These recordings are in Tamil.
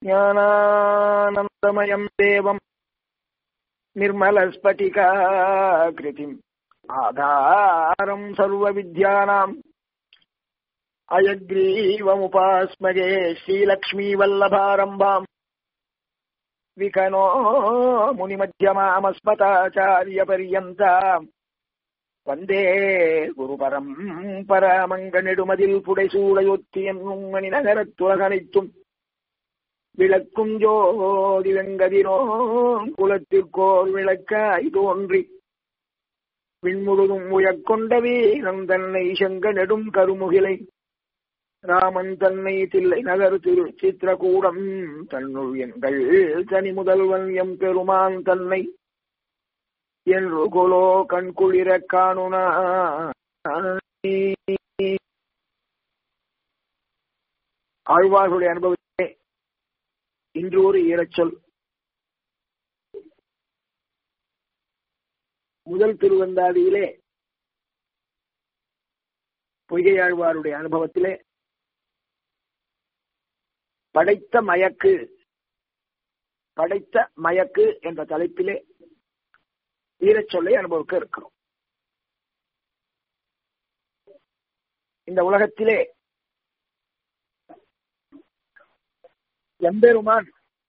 ज्ञानानन्दमयम् देवम् निर्मलस्फटिकाकृतिम् आधारम् सर्वविद्यानाम् अयग्रीवमुपास्मगे श्रीलक्ष्मीवल्लभारम्भाम् विकनो मुनिमध्यमामस्मताचार्यपर्यन्ताम् வந்தே குருபரம் பரமங்கனிடுமதில் புடைசூடையொத்தி என்னும் மணி நகரத்துலகனைத்தும் விளக்கும் ஜோதி வெங்கதிரோ குலத்திற்கோர் விளக்காய் தோன்றி விண்முழுதும் உயக்கொண்ட வீரன் தன்னை செங்க நெடும் கருமுகிலை ராமன் தன்னை தில்லை நகர் திரு சித்திரகூடம் தன்னுள் எங்கள் தனி முதல்வன் எம் பெருமான் தன்னை என்று கொலோ கண்குளிர காணுனா ஆழ்வார்களுடைய அனுபவத்திலே இன்று ஒரு ஈரச்சொல் முதல் திருவந்தாதியிலே பொய்கையாழ்வாருடைய அனுபவத்திலே படைத்த மயக்கு படைத்த மயக்கு என்ற தலைப்பிலே ஈரச்சொல்லை அனுபவிக்க இருக்கிறோம் இந்த உலகத்திலே எம்பெருமான்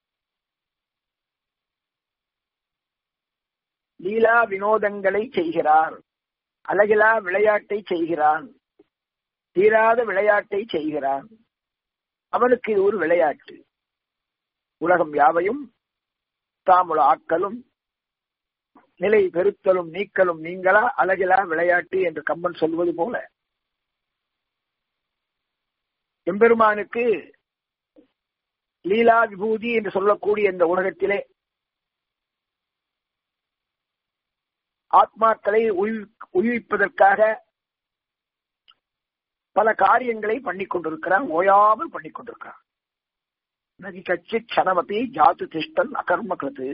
லீலா வினோதங்களை செய்கிறான் அழகிலா விளையாட்டை செய்கிறான் தீராத விளையாட்டை செய்கிறான் அவனுக்கு இது ஒரு விளையாட்டு உலகம் யாவையும் தாமுல ஆக்கலும் நிலை பெருத்தலும் நீக்கலும் நீங்களா அழகிலா விளையாட்டு என்று கம்பன் சொல்வது போல எம்பெருமானுக்கு லீலா விபூதி என்று சொல்லக்கூடிய இந்த உலகத்திலே ஆத்மாக்களை உயிர்ப்பதற்காக பல காரியங்களை பண்ணிக் கொண்டிருக்கிறான் ஓயாமல் பண்ணிக் கொண்டிருக்கிறான் நகி கட்சி கணமபி ஜாத்து திஷ்டன் அகர்ம கிருத்து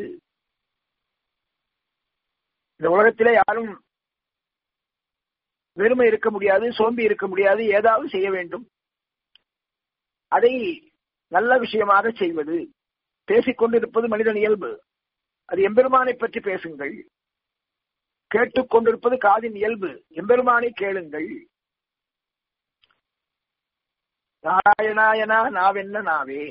இந்த உலகத்திலே யாரும் வெறுமை இருக்க முடியாது சோம்பி இருக்க முடியாது ஏதாவது செய்ய வேண்டும் அதை நல்ல விஷயமாக செய்வது பேசிக்கொண்டிருப்பது மனிதன் இயல்பு அது எம்பெருமானை பற்றி பேசுங்கள் கேட்டுக்கொண்டிருப்பது காதின் இயல்பு எம்பெருமானை கேளுங்கள் நாராயணாயனா நாவென்ன நாவே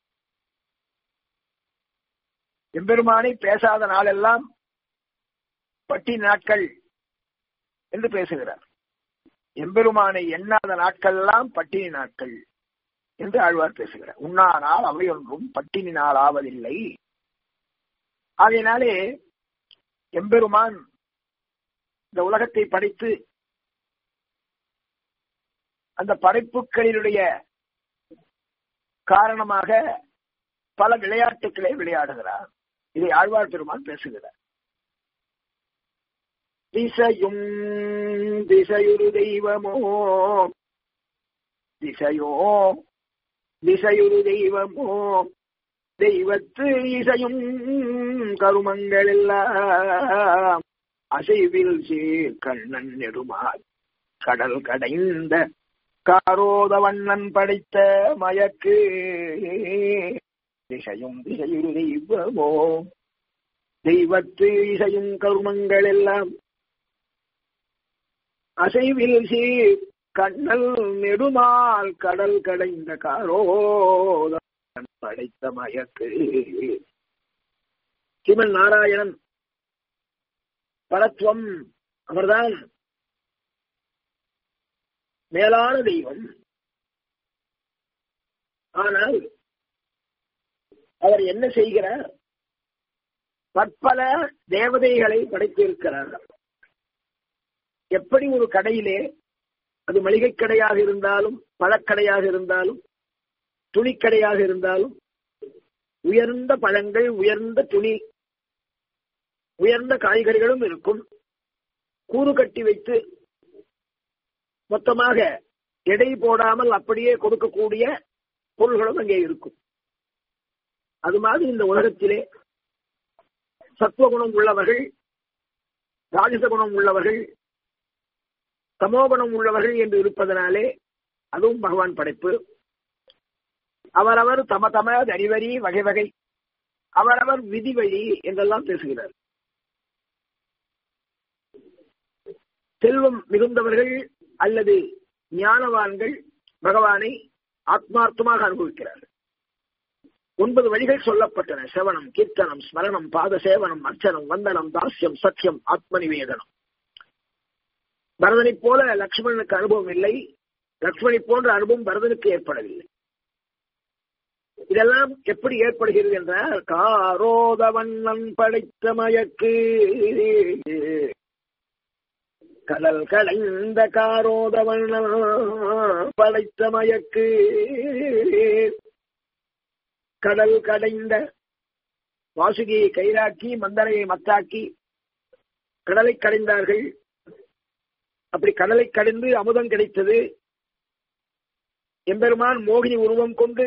எம்பெருமானை பேசாத நாளெல்லாம் பட்டி நாட்கள் என்று பேசுகிறார் எம்பெருமானை எண்ணாத நாட்கள் எல்லாம் பட்டினி நாட்கள் என்று ஆழ்வார் பேசுகிறார் உண்ணானால் அவையொன்றும் பட்டினி நாள் ஆவதில்லை ஆகையினாலே எம்பெருமான் இந்த உலகத்தை படைத்து அந்த படைப்புகளினுடைய காரணமாக பல விளையாட்டுகளை விளையாடுகிறார் இதை ஆழ்வார் பெருமான் பேசுகிறார் திசையும் திசையுரு தெய்வமோ திசையோ திசையுரு தெய்வமோ தெய்வத்து இசையும் கருமங்கள் எல்லாம் அசைவில் சீர் கண்ணன் நெடுமால் கடல் கடைந்த காரோத வண்ணன் படைத்த மயக்கு திசையும் திசையுரு தெய்வமோ தெய்வத்து இசையும் கருமங்கள் எல்லாம் அசைவில் சீர் கண்ணல் நெடுமால் கடல் கடைந்த காரோத படைத்த மயக்கு சிவன் நாராயணன் பரத்வம் அவர்தான் மேலான தெய்வம் ஆனால் அவர் என்ன செய்கிறார் பற்பல தேவதைகளை படைத்திருக்கிறார் எப்படி ஒரு கடையிலே அது மளிகை கடையாக இருந்தாலும் பழக்கடையாக இருந்தாலும் துணிக்கடையாக இருந்தாலும் உயர்ந்த பழங்கள் உயர்ந்த துணி உயர்ந்த காய்கறிகளும் இருக்கும் கூறு கட்டி வைத்து மொத்தமாக எடை போடாமல் அப்படியே கொடுக்கக்கூடிய பொருள்களும் அங்கே இருக்கும் அது மாதிரி இந்த உலகத்திலே சத்துவகுணம் உள்ளவர்கள் ராஜச குணம் உள்ளவர்கள் தமோகுணம் உள்ளவர்கள் என்று இருப்பதனாலே அதுவும் பகவான் படைப்பு அவரவர் தம தம தனிவரி வகை வகை அவரவர் விதி வழி என்றெல்லாம் பேசுகிறார் செல்வம் மிகுந்தவர்கள் அல்லது ஞானவான்கள் பகவானை ஆத்மார்த்தமாக அனுபவிக்கிறார்கள் ஒன்பது வழிகள் சொல்லப்பட்டன செவனம் கீர்த்தனம் ஸ்மரணம் பாத சேவனம் அர்ச்சனம் வந்தனம் தாஸ்யம் சத்தியம் ஆத்ம நிவேதனம் பரதனைப் போல லக்ஷ்மணனுக்கு அனுபவம் இல்லை லக்ஷ்மணி போன்ற அனுபவம் பரதனுக்கு ஏற்படவில்லை இதெல்லாம் எப்படி ஏற்படுகிறது என்றால் காரோத வண்ணன் படைத்த மயக்கு கடல் கடைந்த காரோத வண்ணன் படைத்த மயக்கு கடல் கடைந்த வாசுகியை கைராக்கி மந்தரையை மத்தாக்கி கடலை கடைந்தார்கள் அப்படி கடலை கடைந்து அமுதம் கிடைத்தது எம்பெருமான் மோகினி உருவம் கொண்டு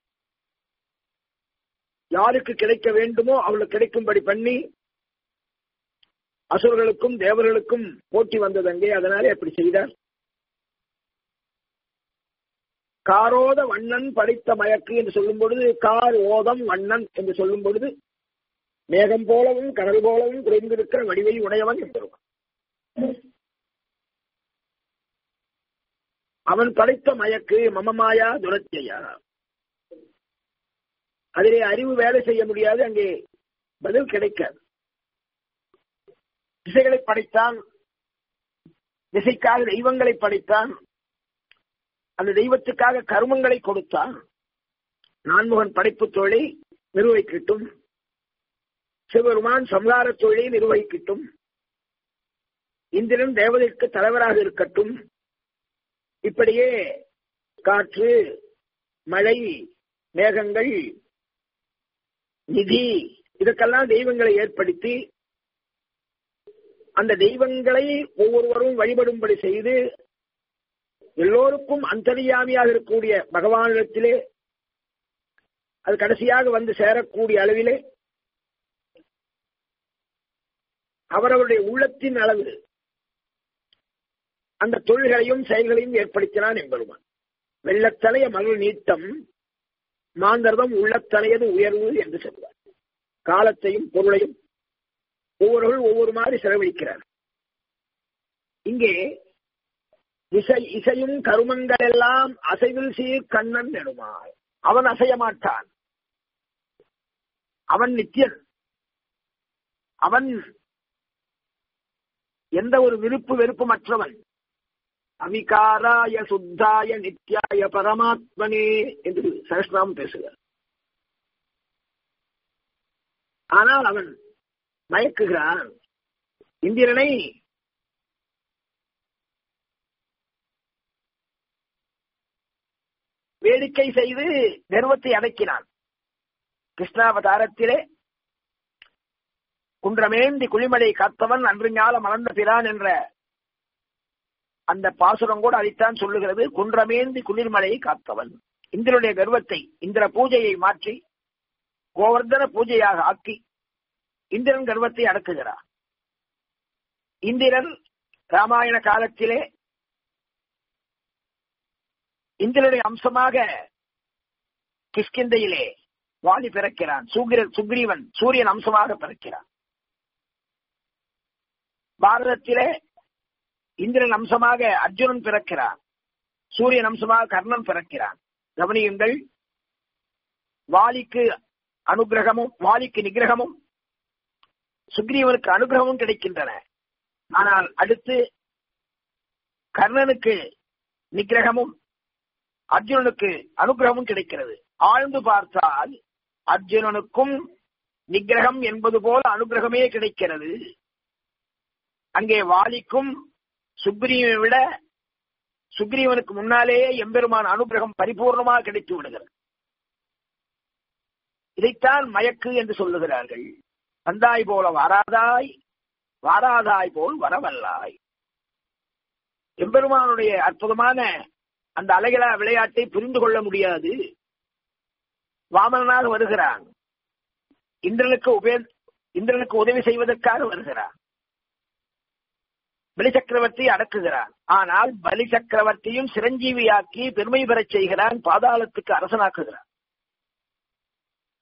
யாருக்கு கிடைக்க வேண்டுமோ அவளுக்கு கிடைக்கும்படி பண்ணி அசுரர்களுக்கும் தேவர்களுக்கும் போட்டி வந்தது அங்கே அதனாலே அப்படி செய்தார் காரோத வண்ணன் படைத்த மயக்கு என்று சொல்லும் பொழுது கார் ஓதம் வண்ணன் என்று சொல்லும் பொழுது மேகம் போலவும் கடல் போலவும் குறைந்திருக்கிற வடிவை உடையவன் என்பவன் அவன் படைத்த மயக்கு மமமாயா துரத்தியா அதிலே அறிவு வேலை செய்ய முடியாது அங்கே பதில் கிடைக்காது திசைகளை படைத்தான் திசைக்காக தெய்வங்களை படைத்தான் அந்த தெய்வத்துக்காக கருமங்களை கொடுத்தான் நான்முகன் படைப்பு தொழிலை நிர்வகிக்கட்டும் சிவபெருமான் சம்ஹார தொழிலை நிர்வகிக்கட்டும் இந்திரன் தேவதைக்கு தலைவராக இருக்கட்டும் இப்படியே காற்று மழை மேகங்கள் நிதி இதற்கெல்லாம் தெய்வங்களை ஏற்படுத்தி அந்த தெய்வங்களை ஒவ்வொருவரும் வழிபடும்படி செய்து எல்லோருக்கும் அந்தரியாமியாக இருக்கக்கூடிய பகவானிடத்திலே அது கடைசியாக வந்து சேரக்கூடிய அளவிலே அவரவருடைய உள்ளத்தின் அளவு அந்த தொழில்களையும் செயல்களையும் ஏற்படுத்தினான் என்பதுமான் வெள்ளத்தலைய மகள் நீட்டம் மாந்தர்தம் உள்ளத்தலையது உயர்வு என்று சொல்வார் காலத்தையும் பொருளையும் ஒவ்வொருவர்கள் ஒவ்வொரு மாதிரி செலவழிக்கிறார் இங்கே இசை இசையும் கருமங்கள் எல்லாம் அசைவில் சீர் கண்ணன் நெடுமாள் அவன் அசைய மாட்டான் அவன் நித்தியன் அவன் எந்த ஒரு விருப்பு வெறுப்புமற்றவன் அவிகாராய சுத்தாய நித்யாய பரமாத்மனே என்று சரஸ்ராம் பேசுகிறார் ஆனால் அவன் மயக்குகிறான் இந்திரனை வேடிக்கை செய்து கர்வத்தை அடக்கினான் கிருஷ்ணாவதாரத்திலே குன்றமேந்தி குளிமலை காத்தவன் அன்று ஞால மலர்ந்த பிரான் என்ற அந்த பாசுரம் கூட அதைத்தான் சொல்லுகிறது குன்றமேந்தி குளிர்மலையை காத்தவன் இந்திரனுடைய கர்வத்தை இந்திர பூஜையை மாற்றி கோவர்தன பூஜையாக ஆக்கி இந்திரன் கர்வத்தை அடக்குகிறார் இந்திரன் ராமாயண காலத்திலே இந்திரனுடைய அம்சமாக கிஷ்கிந்தையிலே வாலி பிறக்கிறான் சுகிர சுக்ரீவன் சூரியன் அம்சமாக பிறக்கிறான் பாரதத்திலே இந்திரன் அம்சமாக அர்ஜுனன் பிறக்கிறான் சூரியன் அம்சமாக கர்ணன் பிறக்கிறான் கவனியுங்கள் வாலிக்கு அனுகிரகமும் வாலிக்கு நிகிரகமும் சுக்ரீவனுக்கு அனுகிரகமும் கிடைக்கின்றன ஆனால் அடுத்து கர்ணனுக்கு நிகிரகமும் அர்ஜுனனுக்கு அனுகிரகமும் கிடைக்கிறது ஆழ்ந்து பார்த்தால் அர்ஜுனனுக்கும் நிகிரகம் என்பது போல அனுகிரகமே கிடைக்கிறது அங்கே வாலிக்கும் சுக்ரீவனை விட சுக்ரீவனுக்கு முன்னாலேயே எம்பெருமான் அனுகிரகம் பரிபூர்ணமாக கிடைத்து விடுகிறது இதைத்தான் மயக்கு என்று சொல்லுகிறார்கள் வந்தாய் போல வாராதாய் வாராதாய் போல் வரவல்லாய் எம்பெருமானுடைய அற்புதமான அந்த அழகிலா விளையாட்டை புரிந்து கொள்ள முடியாது வாமனாக வருகிறான் இந்திரனுக்கு உபே இந்திரனுக்கு உதவி செய்வதற்காக வருகிறான் பலி சக்கரவர்த்தி அடக்குகிறான் ஆனால் பலி சக்கரவர்த்தியும் சிரஞ்சீவியாக்கி பெருமை பெறச் செய்கிறான் பாதாளத்துக்கு அரசனாக்குகிறான்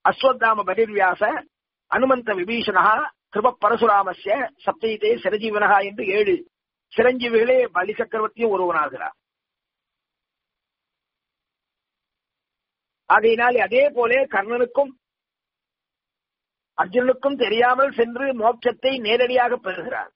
அஸ்வத்தாம பகிர்வியாச அனுமந்த விபீஷணா கிருப பரசுராமஸ்ய சப்தயிதே சிரஜீவனகா என்று ஏழு சிரஞ்சீவிகளே பலி சக்கரவர்த்தியும் ஒருவனாகிறார் ஆகையினால் அதே போல கர்ணனுக்கும் அர்ஜுனுக்கும் தெரியாமல் சென்று மோட்சத்தை நேரடியாக பெறுகிறார்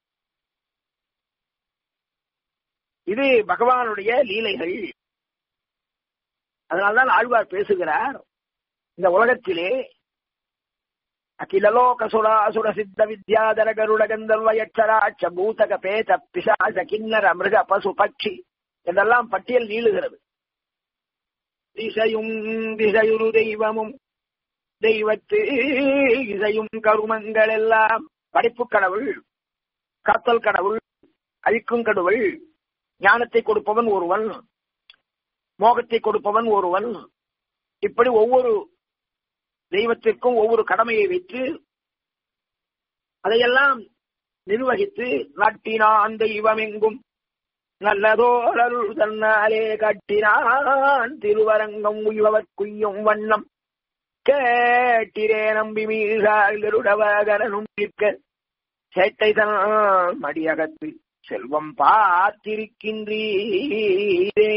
இது பகவானுடைய லீலைகள் அதனால்தான் ஆழ்வார் பேசுகிறார் இந்த உலகத்திலே அகிலலோக சுராசுர சித்த வித்யாதர கருட கந்தர்வ யட்சராட்ச பூதக பேத பிசாச கிண்ணர மிருக பசு பட்சி என்றெல்லாம் பட்டியல் நீளுகிறது திசையும் திசையுரு தெய்வமும் தெய்வத்து இசையும் கருமங்கள் எல்லாம் படைப்பு கடவுள் காத்தல் கடவுள் அழிக்கும் கடவுள் ஞானத்தை கொடுப்பவன் ஒருவன் மோகத்தை கொடுப்பவன் ஒருவன் இப்படி ஒவ்வொரு தெய்வத்திற்கும் ஒவ்வொரு கடமையை வைத்து அதையெல்லாம் நிர்வகித்து நாட்டினான் தெய்வம் எங்கும் நல்லதோரருள் தன்னாலே கட்டினான் திருவரங்கம் உய்பவர் குய்யும் வண்ணம் கேட்டிரே நம்பி மீழ்காருடவகரனும் நிற்க சேட்டை தன் மடியகத்து செல்வம் பார்த்திருக்கின்றீரே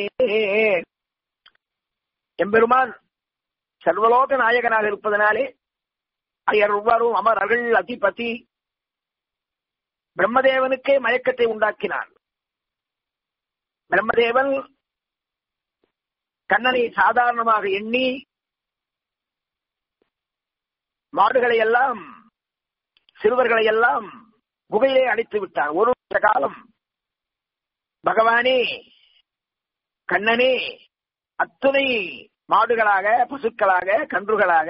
எம்பெருமான் சர்வலோக நாயகனாக இருப்பதனாலே அயர்வரும் அமரர்கள் அதிபதி பிரம்மதேவனுக்கே மயக்கத்தை உண்டாக்கினான் பிரம்மதேவன் கண்ணனை சாதாரணமாக எண்ணி மாடுகளை எல்லாம் சிறுவர்களை எல்லாம் குகையிலே அடைத்து விட்டான் ஒரு வருஷ காலம் பகவானே கண்ணனே அத்துணை மாடுகளாக பசுக்களாக கன்றுகளாக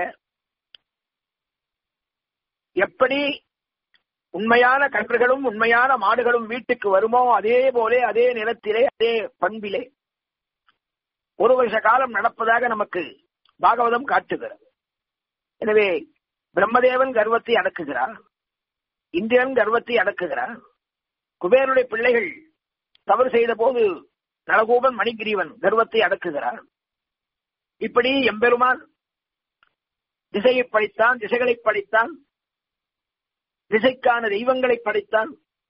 எப்படி உண்மையான கன்றுகளும் உண்மையான மாடுகளும் வீட்டுக்கு வருமோ அதே போலே அதே நிலத்திலே அதே பண்பிலே ஒரு வருஷ காலம் நடப்பதாக நமக்கு பாகவதம் காட்டுகிறது எனவே பிரம்மதேவன் கர்வத்தை அடக்குகிறார் இந்திரன் கர்வத்தை அடக்குகிறார் குபேருடைய பிள்ளைகள் தவறு செய்த போது நலகோபன் மணிகிரீவன் கர்வத்தை அடக்குகிறார் இப்படி எம்பெருமான் திசையை படைத்தான் திசைகளை படைத்தான் திசைக்கான தெய்வங்களை படைத்தான்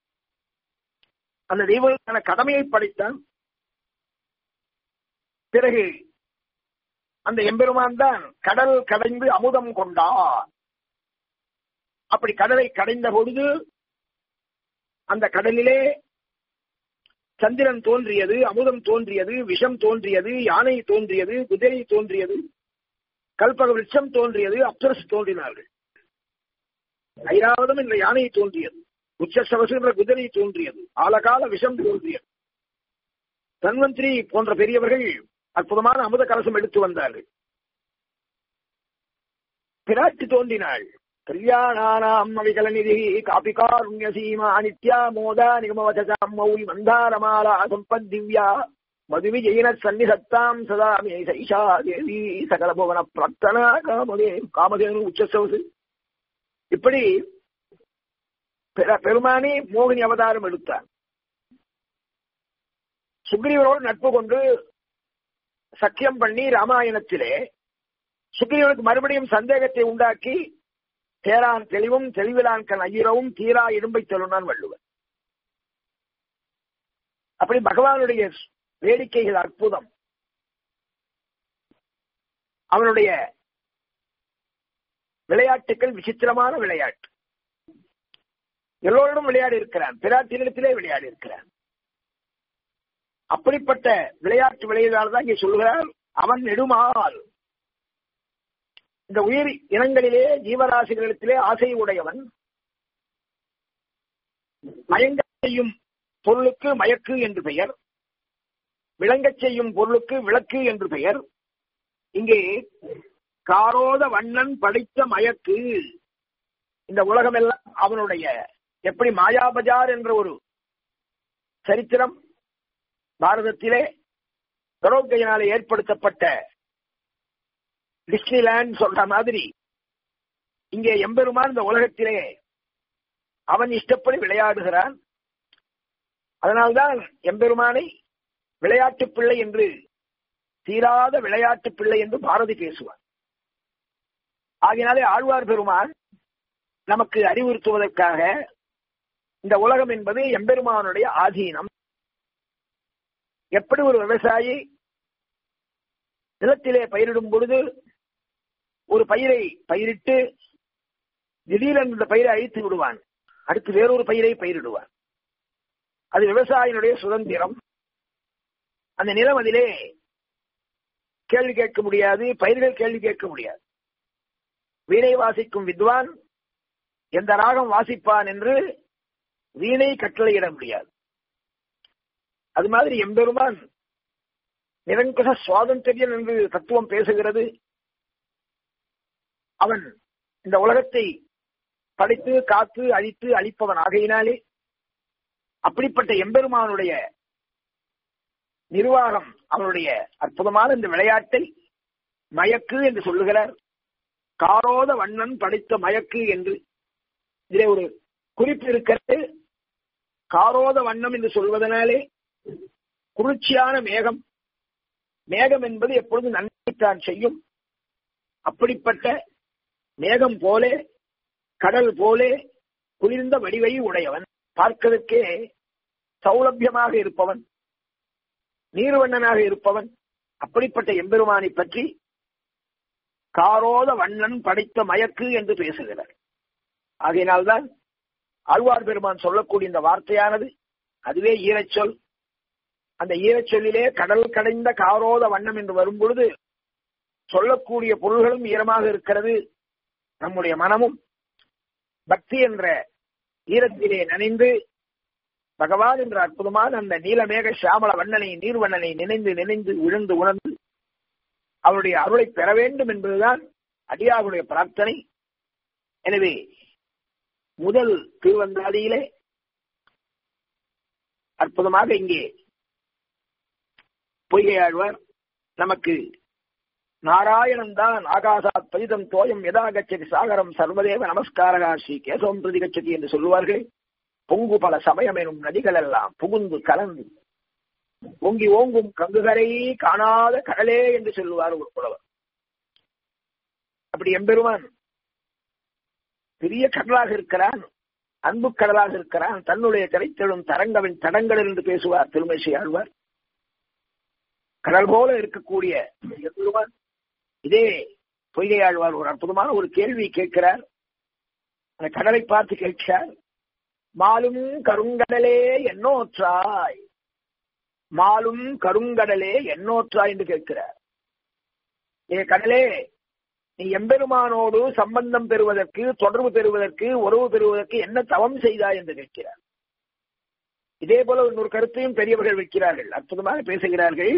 அந்த தெய்வங்களுக்கான கடமையை படைத்தான் பிறகு அந்த எம்பெருமான் தான் கடல் கடைந்து அமுதம் கொண்டார் அப்படி கடலை கடைந்த பொழுது அந்த கடலிலே சந்திரன் தோன்றியது அமுதம் தோன்றியது விஷம் தோன்றியது யானை தோன்றியது குதிரை தோன்றியது கல்பக விருட்சம் தோன்றியது அப்சரசு தோன்றினார்கள் ஐராவதம் என்ற யானை தோன்றியது உச்சசவசு என்ற குதிரை தோன்றியது ஆலகால விஷம் தோன்றியது தன்வந்திரி போன்ற பெரியவர்கள் அற்புதமான அமுத கலசம் எடுத்து வந்தார்கள் பிராட்டி தோன்றினாள் கல்யாணானாம் அவிகலநிதி காபிகாருண்ய சீமா நித்யா மோதா நிகமவசாம் மௌலி மந்தாரமாலா சம்பத் திவ்யா மதுவிஜயின சன்னிசத்தாம் சதா மே சைஷா தேவி சகல புவன பிரார்த்தனா காமதே காமதேனு உச்சசவசு இப்படி பெருமானி மோகினி அவதாரம் எடுத்தார் சுக்ரீவனோடு நட்பு கொண்டு சத்தியம் பண்ணி ராமாயணத்திலே சுக்ரீவனுக்கு மறுபடியும் சந்தேகத்தை உண்டாக்கி தேரான் தெளிவும் தெளிவிலான் கண் ஐயரவும் தீரா இடும்பை சொல்லுனான் வள்ளுவர் அப்படி பகவானுடைய வேடிக்கைகள் அற்புதம் அவனுடைய விளையாட்டுகள் விசித்திரமான விளையாட்டு எல்லோரிடம் விளையாடி இருக்கிறான் பிராட்டினிடத்திலே விளையாடி இருக்கிறான் அப்படிப்பட்ட விளையாட்டு விளையாடால் தான் இங்கே சொல்கிறார் அவன் நெடுமால் இந்த உயிர் இனங்களிலே ஜீவராசிகளிடத்திலே ஆசை உடையவன் மயங்க செய்யும் பொருளுக்கு மயக்கு என்று பெயர் விளங்கச் செய்யும் பொருளுக்கு விளக்கு என்று பெயர் இங்கே காரோத வண்ணன் படைத்த மயக்கு இந்த உலகம் எல்லாம் அவனுடைய எப்படி மாயாபஜார் என்ற ஒரு சரித்திரம் பாரதத்திலே கரோக்கையினாலே ஏற்படுத்தப்பட்ட டிஸ்னிலேண்ட் சொல்ற மாதிரி இங்கே எம்பெருமான் இந்த உலகத்திலே அவன் இஷ்டப்படி விளையாடுகிறான் அதனால்தான் எம்பெருமானை விளையாட்டு பிள்ளை என்று தீராத விளையாட்டு பிள்ளை என்று பாரதி பேசுவார் ஆகினாலே ஆழ்வார் பெருமான் நமக்கு அறிவுறுத்துவதற்காக இந்த உலகம் என்பது எம்பெருமானுடைய ஆதீனம் எப்படி ஒரு விவசாயி நிலத்திலே பயிரிடும் பொழுது ஒரு பயிரை பயிரிட்டு திடீரென்று இந்த பயிரை அழித்து விடுவான் அடுத்து வேறொரு பயிரை பயிரிடுவான் அது விவசாயினுடைய சுதந்திரம் அந்த நிலம் அதிலே கேள்வி கேட்க முடியாது பயிர்கள் கேள்வி கேட்க முடியாது வீணை வாசிக்கும் வித்வான் எந்த ராகம் வாசிப்பான் என்று வீணை கட்டளையிட முடியாது அது மாதிரி எம்பெருமான் நிரங்கச சுவாதந்திரியன் என்று தத்துவம் பேசுகிறது அவன் இந்த உலகத்தை படைத்து காத்து அழித்து அழிப்பவன் ஆகையினாலே அப்படிப்பட்ட எம்பெருமானுடைய நிர்வாகம் அவனுடைய அற்புதமான இந்த விளையாட்டை மயக்கு என்று சொல்லுகிறார் காரோத வண்ணன் படைத்த மயக்கு என்று இதிலே ஒரு குறிப்பு இருக்கிறது காரோத வண்ணம் என்று சொல்வதனாலே குளிர்ச்சியான மேகம் மேகம் என்பது எப்பொழுது நன்மைத்தான் செய்யும் அப்படிப்பட்ட மேகம் போலே கடல் போலே குளிர்ந்த வடிவை உடையவன் பார்க்கதற்கே சௌலபியமாக இருப்பவன் நீர்வண்ணனாக இருப்பவன் அப்படிப்பட்ட எம்பெருமானை பற்றி காரோத வண்ணன் படைத்த மயக்கு என்று பேசுகிறார் ஆகையினால்தான் ஆழ்வார் பெருமான் சொல்லக்கூடிய இந்த வார்த்தையானது அதுவே ஈரச்சொல் அந்த ஈரச்சொல்லிலே கடல் கடைந்த காரோத வண்ணம் என்று வரும் பொழுது சொல்லக்கூடிய பொருள்களும் ஈரமாக இருக்கிறது நம்முடைய மனமும் பக்தி என்ற ஈரத்திலே நனைந்து பகவான் என்ற அற்புதமான அந்த நீலமேக சியாமல வண்ணனை நீர்வண்ணனை நினைந்து நினைந்து விழுந்து உணர்ந்து அவருடைய அருளை பெற வேண்டும் என்பதுதான் அடியாருடைய பிரார்த்தனை எனவே முதல் திருவந்தாதியிலே அற்புதமாக இங்கே பொய்கையாழ்வார் நமக்கு நாராயணன் தான் ஆகாசாத் பதிதம் தோயம் எதா கச்சதி சாகரம் சர்வதேவ நமஸ்காரகா ஸ்ரீ கேசவம் பிரதி கச்சதி என்று சொல்லுவார்கள் பொங்கு பல சமயம் எனும் நதிகள் எல்லாம் புகுந்து கலந்து பொங்கி ஓங்கும் கங்குகரை காணாத கடலே என்று சொல்லுவார் ஒரு புலவர் அப்படி எம்பெருமான் பெரிய கடலாக இருக்கிறான் அன்பு கடலாக இருக்கிறான் தன்னுடைய திரைத்தெழும் தரங்கவின் தடங்கள் என்று பேசுவார் திருமேசி ஆழ்வார் கடல் போல இருக்கக்கூடிய எம்பெருமான் இதே பொய்கை ஆழ்வார் ஒரு அற்புதமான ஒரு கேள்வி கேட்கிறார் அந்த கடலை பார்த்து கேட்கிறார் மாலும் கருங்கடலே என்னோற்றாய் மாலும் கருங்கடலே என்னோற்றாய் என்று கேட்கிறார் ஏ கடலே நீ எம்பெருமானோடு சம்பந்தம் பெறுவதற்கு தொடர்பு பெறுவதற்கு உறவு பெறுவதற்கு என்ன தவம் செய்தாய் என்று கேட்கிறார் இதே போல இன்னொரு கருத்தையும் பெரியவர்கள் வைக்கிறார்கள் அற்புதமாக பேசுகிறார்கள்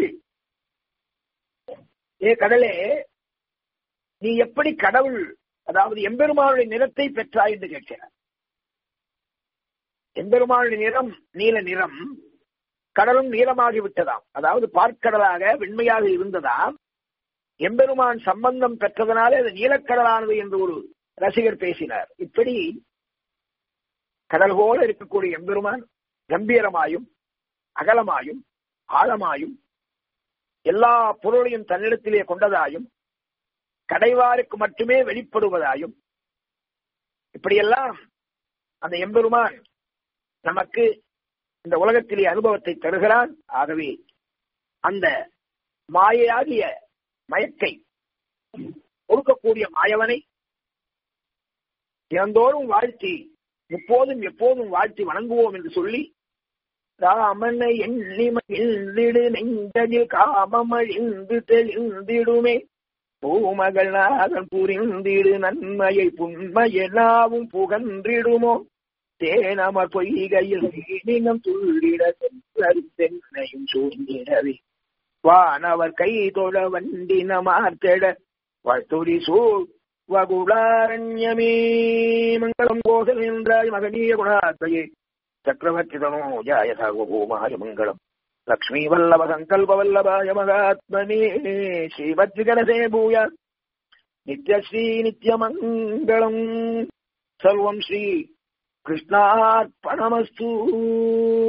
ஏ கடலே நீ எப்படி கடவுள் அதாவது எம்பெருமானுடைய நிறத்தை பெற்றாய் என்று கேட்கிறார் எம்பெருமானுடைய நிறம் நீல நிறம் கடலும் நீளமாகி விட்டதாம் அதாவது பார்க்கடலாக வெண்மையாக இருந்ததாம் எம்பெருமான் சம்பந்தம் பெற்றதனாலே அது நீலக்கடலானது என்று ஒரு ரசிகர் பேசினார் இப்படி கடல் போல இருக்கக்கூடிய எம்பெருமான் கம்பீரமாயும் அகலமாயும் ஆழமாயும் எல்லா பொருளையும் தன்னிடத்திலே கொண்டதாயும் கடைவாருக்கு மட்டுமே வெளிப்படுவதாயும் இப்படியெல்லாம் அந்த எம்பெருமான் நமக்கு இந்த உலகத்திலே அனுபவத்தை தருகிறான் ஆகவே அந்த மாயையாகிய மயக்கை கொடுக்கக்கூடிய மாயவனை தினந்தோறும் வாழ்த்தி எப்போதும் எப்போதும் வாழ்த்தி வணங்குவோம் என்று சொல்லி ராமனை எண்ணி மகிழ்ந்திடு நெஞ்சதில் காமமழிந்து தெளிந்திடுமே பூமகள் நாதன் புரிந்திடு நன்மையை புண்மையெல்லாவும் புகன்றிடுமோ தேனமர் பொய்கையில் நீனம் துள்ளிட தென்னையும் சூழ்ந்திடவே வானவர் கை தொழ வண்டின மார்த்தெட வாழ்த்துரி சூழ் வகுடாரண்யமே மங்களம் கோசல் என்றாய் மகனீய குணாத்மையே சக்கரவர்த்தி தனோஜாய சார்வபூமாய மங்களம் லக்ஷ்மீ வல்லப சங்கல்ப வல்லபாய மகாத்மனே ஸ்ரீவத்விகரசே பூய நித்யஸ்ரீ நித்யமங்கலம் சர்வம் ஸ்ரீ கிருஷ்ணார்ப்பணமஸ்து